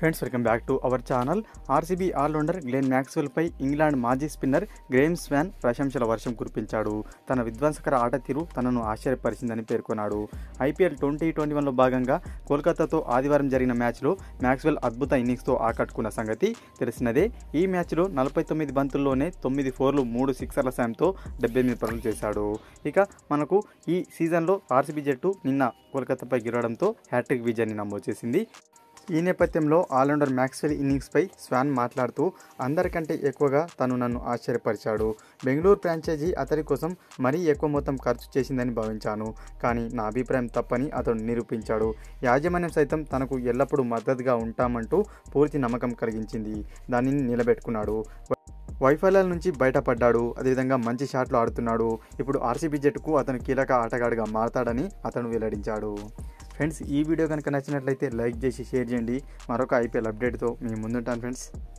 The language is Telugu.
friends welcome back to our channel RCB allrounder Glenn మ్యాక్స్వెల్పై ఇంగ్లాండ్ మాజీ స్పిన్నర్ గ్రేమ్ స్వాన్ ప్రశంసల వర్షం కురిపించాడు తన విధ్వంసకర ఆట తీరు తనను ఆశ్చర్యపరిచిందని పేర్కొన్నాడు ఐపీఎల్ ట్వంటీ ట్వంటీ వన్లో భాగంగా కోల్కతాతో ఆదివారం జరిగిన మ్యాచ్లో మ్యాక్స్వెల్ అద్భుత ఇన్నింగ్స్తో ఆకట్టుకున్న సంగతి తెలిసినదే ఈ మ్యాచ్లో నలభై తొమ్మిది బంతుల్లోనే తొమ్మిది ఫోర్లు మూడు సిక్సర్ల సాయంతో డెబ్బై ఎనిమిది పరుగులు చేశాడు ఇక మనకు ఈ సీజన్లో ఆర్సీబీ జట్టు నిన్న కోల్కతాపై గెలవడంతో హ్యాట్రిక్ విజయాన్ని నమోదు చేసింది ఈ నేపథ్యంలో ఆల్రౌండర్ మ్యాక్స్వెల్ ఇన్నింగ్స్పై స్వాన్ మాట్లాడుతూ అందరికంటే ఎక్కువగా తను నన్ను ఆశ్చర్యపరిచాడు బెంగళూరు ఫ్రాంచైజీ అతడి కోసం మరీ ఎక్కువ మొత్తం ఖర్చు చేసిందని భావించాను కానీ నా అభిప్రాయం తప్పని అతడు నిరూపించాడు యాజమాన్యం సైతం తనకు ఎల్లప్పుడూ మద్దతుగా ఉంటామంటూ పూర్తి నమ్మకం కలిగించింది దానిని నిలబెట్టుకున్నాడు వైఫల్యాల నుంచి బయటపడ్డాడు అదేవిధంగా మంచి షాట్లు ఆడుతున్నాడు ఇప్పుడు ఆర్సీబీ జట్టుకు అతను కీలక ఆటగాడిగా మారతాడని అతను వెల్లడించాడు ఫ్రెండ్స్ ఈ వీడియో కనుక నచ్చినట్లయితే లైక్ చేసి షేర్ చేయండి మరొక ఐపీఎల్ అప్డేట్తో మీ ముందుంటాను ఫ్రెండ్స్